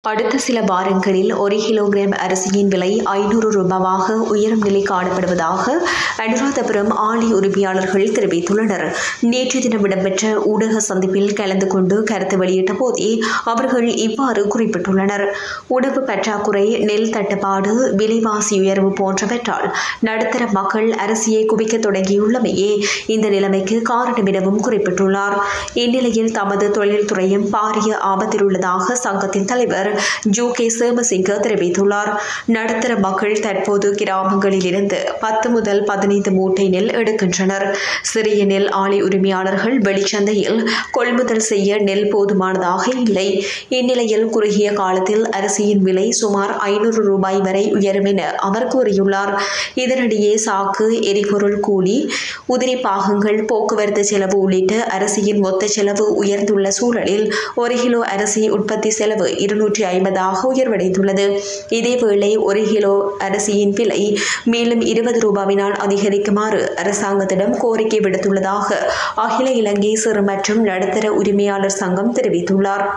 அடுத்த சில வாரங்களில் ஒரு கிலோகிராம் அரிசியின் விலை ஐநூறு ரூபாவாக உயரும் நிலை காணப்படுவதாக அனுராதபுரம் ஆலை உரிமையாளர்கள் தெரிவித்துள்ளனர் நேற்று தினம் இடம்பெற்ற ஊடக சந்திப்பில் கலந்து கொண்டு கருத்து வெளியிட்ட போதே அவர்கள் இவ்வாறு குறிப்பிட்டுள்ளனர் உணவு பற்றாக்குறை நெல் தட்டுப்பாடு விலைவாசி உயர்வு போன்றவற்றால் நடுத்தர மக்கள் அரிசியை குவிக்க தொடங்கியுள்ளமையே இந்த நிலைமைக்கு காரணம் எனவும் குறிப்பிட்டுள்ளார் இந்நிலையில் தமது தொழில்துறையும் பாரிய ஆபத்தில் உள்ளதாக சங்கத்தின் தலைவர் ஜூ கே சேமசிங்க தெரிவித்துள்ளார் நடுத்தர மக்கள் தற்போது கிராமங்களில் இருந்து பத்து முதல் பதினைந்து மூட்டை நெல் எடுக்கின்றனர் சிறிய நெல் ஆலை உரிமையாளர்கள் வெளிச்சந்தையில் கொள்முதல் செய்ய நெல் போதுமானதாக இல்லை இந்நிலையில் குறுகிய காலத்தில் அரிசியின் விலை சுமார் ஐநூறு ரூபாய் வரை உயரும் என அவர் கூறியுள்ளார் இதனிடையே சாக்கு எரிபொருள் கூலி உதிரி பாகங்கள் போக்குவரத்து செலவு உள்ளிட்ட அரிசியின் மொத்த செலவு உயர்ந்துள்ள சூழலில் ஒரு கிலோ அரிசி உற்பத்தி செலவு இருநூற்றி ஐம்பதாக உயர்வடைந்துள்ளது இதேவேளை ஒரு கிலோ அரிசியின் விலை மேலும் இருபது ரூபாவினால் அதிகரிக்குமாறு அரசாங்கத்திடம் கோரிக்கை விடுத்துள்ளதாக அகில இலங்கை சிறு மற்றும் நடுத்தர உரிமையாளர் சங்கம் தெரிவித்துள்ளார்